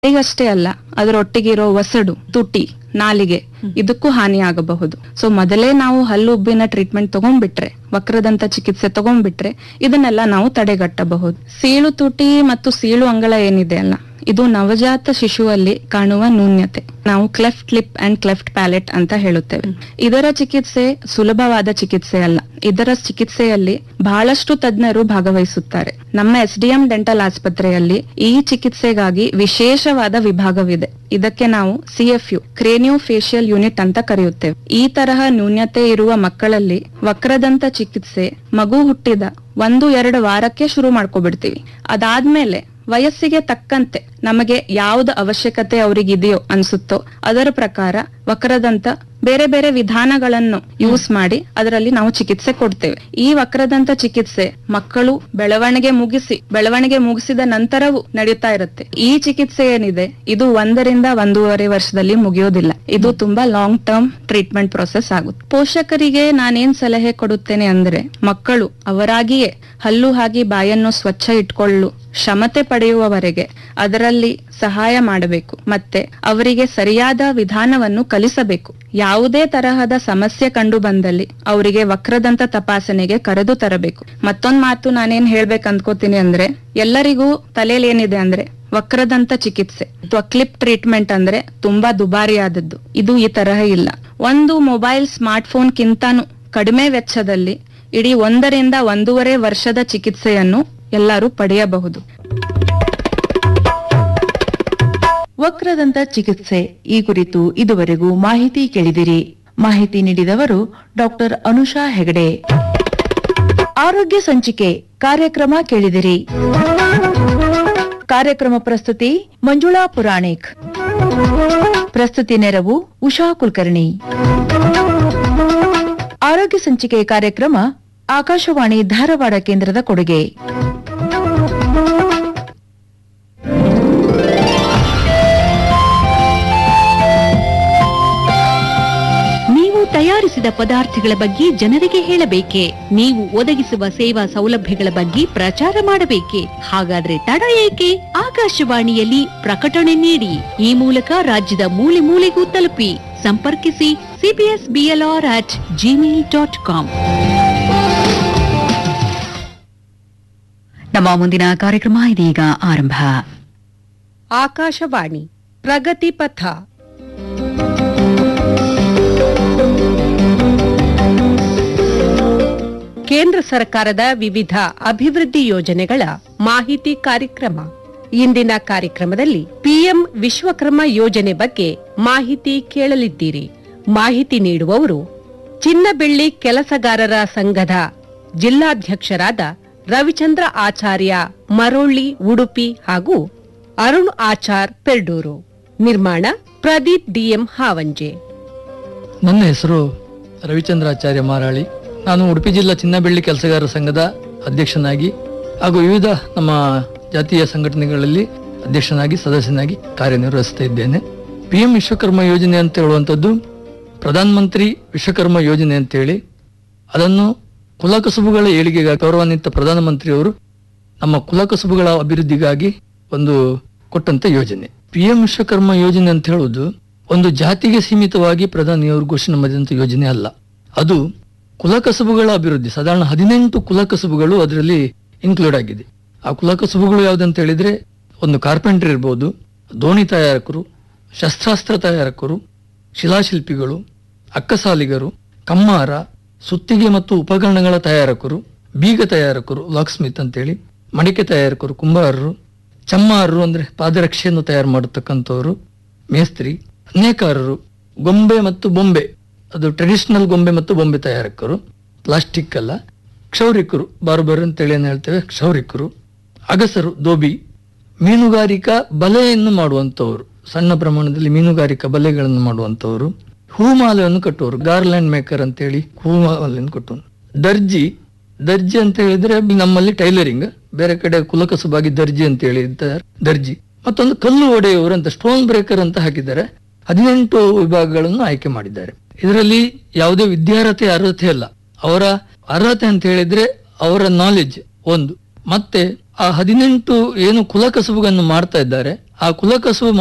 ಈಗಷ್ಟೇ ಅಲ್ಲ ಅದರೊಟ್ಟಿಗಿರೋ ಒಸಡು ತುಟಿ ನಾಲಿಗೆ ಇದಕ್ಕೂ ಹಾನಿ ಆಗಬಹುದು ಸೊ ಮೊದಲೇ ನಾವು ಹಲ್ಲು ಉಬ್ಬಿನ ಟ್ರೀಟ್ಮೆಂಟ್ ತಗೊಂಡ್ಬಿಟ್ರೆ ವಕ್ರದಂತ ಚಿಕಿತ್ಸೆ ತಗೊಂಡ್ಬಿಟ್ರೆ ಇದನ್ನೆಲ್ಲ ನಾವು ತಡೆಗಟ್ಟಬಹುದು ಸೀಳು ತುಟಿ ಮತ್ತು ಸೀಳು ಅಂಗಳ ಏನಿದೆ ಅಲ್ಲ ಇದು ನವಜಾತ ಶಿಶುವಲ್ಲಿ ಕಾಣುವ ನ್ಯೂನ್ಯತೆ ನಾವು cleft lip and cleft palate ಅಂತ ಹೇಳುತ್ತೇವೆ ಇದರ ಚಿಕಿತ್ಸೆ ಸುಲಭವಾದ ಚಿಕಿತ್ಸೆ ಅಲ್ಲ ಇದರ ಚಿಕಿತ್ಸೆಯಲ್ಲಿ ಬಹಳಷ್ಟು ತಜ್ಞರು ಭಾಗವಹಿಸುತ್ತಾರೆ ನಮ್ಮ ಎಸ್ ಡಿ ಎಂ ಡೆಂಟಲ್ ಆಸ್ಪತ್ರೆಯಲ್ಲಿ ಈ ಚಿಕಿತ್ಸೆಗಾಗಿ ವಿಶೇಷವಾದ ವಿಭಾಗವಿದೆ ಇದಕ್ಕೆ ನಾವು ಸಿಎಫ್ಯು ಕ್ರೇನಿಯೋ ಫೇಶಿಯಲ್ ಯೂನಿಟ್ ಅಂತ ಕರೆಯುತ್ತೇವೆ ಈ ತರಹ ನ್ಯೂನ್ಯತೆ ಇರುವ ಮಕ್ಕಳಲ್ಲಿ ವಕ್ರದಂತ ಚಿಕಿತ್ಸೆ ಮಗು ಹುಟ್ಟಿದ ಒಂದು ಎರಡು ವಾರಕ್ಕೆ ಶುರು ಮಾಡ್ಕೊಬಿಡ್ತೀವಿ ಅದಾದ್ಮೇಲೆ ವಯಸ್ಸಿಗೆ ತಕ್ಕಂತೆ ನಮಗೆ ಯಾವ್ದು ಅವಶ್ಯಕತೆ ಅವರಿಗಿದೆಯೋ ಅನ್ಸುತ್ತೋ ಅದರ ಪ್ರಕಾರ ವಕ್ರದಂತ ಬೇರೆ ಬೇರೆ ವಿಧಾನಗಳನ್ನು ಯೂಸ್ ಮಾಡಿ ಅದರಲ್ಲಿ ನಾವು ಚಿಕಿತ್ಸೆ ಕೊಡ್ತೇವೆ ಈ ವಕ್ರದಂತ ಚಿಕಿತ್ಸೆ ಮಕ್ಕಳು ಬೆಳವಣಿಗೆ ಮುಗಿಸಿ ಬೆಳವಣಿಗೆ ಮುಗಿಸಿದ ನಂತರವೂ ನಡೆಯುತ್ತಾ ಇರುತ್ತೆ ಈ ಚಿಕಿತ್ಸೆ ಏನಿದೆ ಇದು ಒಂದರಿಂದ ಒಂದೂವರೆ ವರ್ಷದಲ್ಲಿ ಮುಗಿಯೋದಿಲ್ಲ ಇದು ತುಂಬಾ ಲಾಂಗ್ ಟರ್ಮ್ ಟ್ರೀಟ್ಮೆಂಟ್ ಪ್ರೊಸೆಸ್ ಆಗುತ್ತೆ ಪೋಷಕರಿಗೆ ನಾನೇನ್ ಸಲಹೆ ಕೊಡುತ್ತೇನೆ ಅಂದ್ರೆ ಮಕ್ಕಳು ಅವರಾಗಿಯೇ ಹಲ್ಲು ಹಾಗೆ ಬಾಯನ್ನು ಸ್ವಚ್ಛ ಇಟ್ಕೊಳ್ಳು ಕ್ಷಮತೆ ಪಡೆಯುವವರೆಗೆ ಅದರಲ್ಲಿ ಸಹಾಯ ಮಾಡಬೇಕು ಮತ್ತೆ ಅವರಿಗೆ ಸರಿಯಾದ ವಿಧಾನವನ್ನು ಕಲಿಸಬೇಕು ಯಾವುದೇ ತರಹದ ಸಮಸ್ಯೆ ಕಂಡು ಬಂದಲ್ಲಿ ಅವರಿಗೆ ವಕ್ರದಂತ ತಪಾಸಣೆಗೆ ಕರೆದು ತರಬೇಕು ಮತ್ತೊಂದ್ ಮಾತು ನಾನೇನ್ ಹೇಳ್ಬೇಕು ಅಂದ್ಕೋತೀನಿ ಅಂದ್ರೆ ಎಲ್ಲರಿಗೂ ತಲೆಯಲ್ಲಿ ಏನಿದೆ ಅಂದ್ರೆ ವಕ್ರದಂತ ಚಿಕಿತ್ಸೆ ಅಥವಾ ಕ್ಲಿಪ್ ಟ್ರೀಟ್ಮೆಂಟ್ ಅಂದ್ರೆ ತುಂಬಾ ದುಬಾರಿ ಆದದ್ದು ಇದು ಈ ತರಹ ಇಲ್ಲ ಒಂದು ಮೊಬೈಲ್ ಸ್ಮಾರ್ಟ್ ಫೋನ್ ಕಿಂತಾನು ಕಡಿಮೆ ವೆಚ್ಚದಲ್ಲಿ ಇಡೀ ಒಂದರಿಂದ ಒಂದೂವರೆ ವರ್ಷದ ಚಿಕಿತ್ಸೆಯನ್ನು ಎಲ್ಲರೂ ಪಡೆಯಬಹುದು ವಕ್ರದಂತ ಚಿಕಿತ್ಸೆ ಈ ಕುರಿತು ಇದುವರೆಗೂ ಮಾಹಿತಿ ಕೇಳಿದಿರಿ ಮಾಹಿತಿ ನೀಡಿದವರು ಡಾಕ್ಟರ್ ಅನುಷಾ ಹೆಗಡೆ ಆರೋಗ್ಯ ಸಂಚಿಕೆ ಕಾರ್ಯಕ್ರಮ ಕೇಳಿದಿರಿ ಕಾರ್ಯಕ್ರಮ ಪ್ರಸ್ತುತಿ ಮಂಜುಳಾ ಪುರಾಣಿಕ್ ಪ್ರಸ್ತುತಿ ನೆರವು ಉಷಾ ಕುಲಕರ್ಣಿ ಆರೋಗ್ಯ ಸಂಚಿಕೆ ಕಾರ್ಯಕ್ರಮ ಆಕಾಶವಾಣಿ ಧಾರವಾಡ ಕೇಂದ್ರದ ಕೊಡುಗೆ ನೀವು ತಯಾರಿಸಿದ ಪದಾರ್ಥಗಳ ಬಗ್ಗೆ ಜನರಿಗೆ ಹೇಳಬೇಕೆ ನೀವು ಒದಗಿಸುವ ಸೇವಾ ಸೌಲಭ್ಯಗಳ ಬಗ್ಗೆ ಪ್ರಚಾರ ಮಾಡಬೇಕೆ ಹಾಗಾದ್ರೆ ತಡ ಏಕೆ ಆಕಾಶವಾಣಿಯಲ್ಲಿ ಪ್ರಕಟಣೆ ನೀಡಿ ಈ ಮೂಲಕ ರಾಜ್ಯದ ಮೂಲೆ ಮೂಲೆಗೂ ತಲುಪಿ ಸಂಪರ್ಕಿಸಿ CBS BLR at Gmail dot com ನಮ್ಮ ಮುಂದಿನ ಕಾರ್ಯಕ್ರಮ ಇದೀಗ ಆರಂಭ ಆಕಾಶವಾಣಿ ಪ್ರಗತಿ ಪಥ ಕೇಂದ್ರ ಸರ್ಕಾರದ ವಿವಿಧ ಅಭಿವೃದ್ಧಿ ಯೋಜನೆಗಳ ಮಾಹಿತಿ ಕಾರ್ಯಕ್ರಮ ಇಂದಿನ ಕಾರ್ಯಕ್ರಮದಲ್ಲಿ ಪಿಎಂ ವಿಶ್ವಕರ್ಮ ಯೋಜನೆ ಬಗ್ಗೆ ಮಾಹಿತಿ ಕೇಳಲಿದ್ದೀರಿ ಮಾಹಿತಿ ನೀಡುವವರು ಚಿನ್ನ ಬೆಳ್ಳಿ ಕೆಲಸಗಾರರ ಸಂಘದ ಜಿಲ್ಲಾಧ್ಯಕ್ಷರಾದ ರವಿಚಂದ್ರ ಆಚಾರ್ಯ ಮರೋಳ್ಳಿ ಉಡುಪಿ ಹಾಗೂ ಅರುಣ್ ಆಚಾರ್ ಪೆರ್ಡೂರು ನಿರ್ಮಾಣ ಪ್ರದೀಪ್ ಡಿಎಂ ಹಾವಂಜೆ ನನ್ನ ಹೆಸರು ರವಿಚಂದ್ರಾಚಾರ್ಯ ಮಾರಾಳಿ ನಾನು ಉಡುಪಿ ಜಿಲ್ಲಾ ಚಿನ್ನಬೆಳ್ಳಿ ಕೆಲಸಗಾರರ ಸಂಘದ ಅಧ್ಯಕ್ಷನಾಗಿ ಹಾಗೂ ವಿವಿಧ ನಮ್ಮ ಜಾತೀಯ ಸಂಘಟನೆಗಳಲ್ಲಿ ಅಧ್ಯಕ್ಷನಾಗಿ ಸದಸ್ಯನಾಗಿ ಕಾರ್ಯನಿರ್ವಹಿಸ್ತಾ ಇದ್ದೇನೆ ಪಿ ಎಂ ವಿಶ್ವಕರ್ಮ ಯೋಜನೆ ಅಂತ ಹೇಳುವಂಥದ್ದು ಪ್ರಧಾನ ಮಂತ್ರಿ ವಿಶ್ವಕರ್ಮ ಯೋಜನೆ ಅಂತೇಳಿ ಅದನ್ನು ಕುಲಕಸುಬುಗಳ ಏಳಿಗೆಗಾಗಿ ಗೌರವಾನ್ವಿತ ಪ್ರಧಾನಮಂತ್ರಿಯವರು ನಮ್ಮ ಕುಲಕಸುಬುಗಳ ಅಭಿವೃದ್ಧಿಗಾಗಿ ಒಂದು ಕೊಟ್ಟಂತ ಯೋಜನೆ ಪಿ ಎಂ ವಿಶ್ವಕರ್ಮ ಯೋಜನೆ ಅಂತ ಹೇಳುವುದು ಒಂದು ಜಾತಿಗೆ ಸೀಮಿತವಾಗಿ ಪ್ರಧಾನಿಯವರು ಘೋಷಣೆ ಮಾಡಿದಂತ ಯೋಜನೆ ಅಲ್ಲ ಅದು ಕುಲಕಸುಬುಗಳ ಅಭಿವೃದ್ಧಿ ಸಾಧಾರಣ ಹದಿನೆಂಟು ಕುಲಕಸುಬುಗಳು ಅದರಲ್ಲಿ ಇನ್ಕ್ಲೂಡ್ ಆಗಿದೆ ಆ ಕುಲಕಸುಬುಗಳು ಯಾವ್ದಂತ ಹೇಳಿದ್ರೆ ಒಂದು ಕಾರ್ಪೆಂಟರ್ ಇರ್ಬೋದು ದೋಣಿ ತಯಾರಕರು ಶಸ್ತ್ರಾಸ್ತ್ರ ತಯಾರಕರು ಶಿಲಾಶಿಲ್ಪಿಗಳು ಅಕ್ಕಸಾಲಿಗರು ಕಮ್ಮಾರ ಸುತ್ತಿಗೆ ಮತ್ತು ಉಪಕರಣಗಳ ತಯಾರಕರು ಬೀಗ ತಯಾರಕರು ಲಾಕ್ ಸ್ಮಿತ್ ಅಂತೇಳಿ ಮಡಿಕೆ ತಯಾರಕರು ಕುಂಬಾರರು ಚಮ್ಮಾರರು ಅಂದ್ರೆ ಪಾದರಕ್ಷೆಯನ್ನು ತಯಾರು ಮಾಡತಕ್ಕಂಥವ್ರು ಮೇಸ್ತ್ರಿ ನೇಕಾರರು ಗೊಂಬೆ ಮತ್ತು ಬೊಂಬೆ ಅದು ಟ್ರೆಡಿಷನಲ್ ಗೊಂಬೆ ಮತ್ತು ಬೊಂಬೆ ತಯಾರಕರು ಪ್ಲಾಸ್ಟಿಕ್ ಅಲ್ಲ ಕ್ಷೌರಿಕರು ಬಾರ್ಬರ್ ಅಂತೇಳಿ ಏನ್ ಹೇಳ್ತೇವೆ ಕ್ಷೌರಿಕರು ಅಗಸರು ದೋಬಿ ಮೀನುಗಾರಿಕಾ ಬಲೆಯನ್ನು ಮಾಡುವಂತವರು ಸಣ್ಣ ಪ್ರಮಾಣದಲ್ಲಿ ಮೀನುಗಾರಿಕಾ ಬಲೆಗಳನ್ನು ಮಾಡುವಂತವರು ಹೂಮಾಲೆಯನ್ನು ಕಟ್ಟುವವರು ಗಾರ್ಲ್ಯಾಂಡ್ ಮೇಕರ್ ಅಂತೇಳಿ ಹೂಮಾಲೆಯನ್ನು ಕಟ್ಟುವನು ದರ್ಜಿ ದರ್ಜಿ ಅಂತ ಹೇಳಿದ್ರೆ ನಮ್ಮಲ್ಲಿ ಟೈಲರಿಂಗ್ ಬೇರೆ ಕಡೆ ಕುಲಕಸುಬಾಗಿ ದರ್ಜಿ ಅಂತ ಹೇಳಿದ್ದಾರೆ ದರ್ಜಿ ಮತ್ತೊಂದು ಕಲ್ಲು ಒಡೆಯುವರು ಅಂತ ಸ್ಟೋನ್ ಬ್ರೇಕರ್ ಅಂತ ಹಾಕಿದ್ದಾರೆ ಹದಿನೆಂಟು ವಿಭಾಗಗಳನ್ನು ಆಯ್ಕೆ ಮಾಡಿದ್ದಾರೆ ಇದರಲ್ಲಿ ಯಾವುದೇ ವಿದ್ಯಾರ್ಹತೆ ಅರ್ಹತೆ ಅಲ್ಲ ಅವರ ಅರ್ಹತೆ ಅಂತ ಹೇಳಿದ್ರೆ ಅವರ ನಾಲೆಜ್ ಒಂದು ಮತ್ತೆ ಆ ಹದಿನೆಂಟು ಏನು ಕುಲಕಸುಬುಗಳನ್ನು ಮಾಡ್ತಾ ಇದ್ದಾರೆ ಆ ಕುಲಕಸುಬು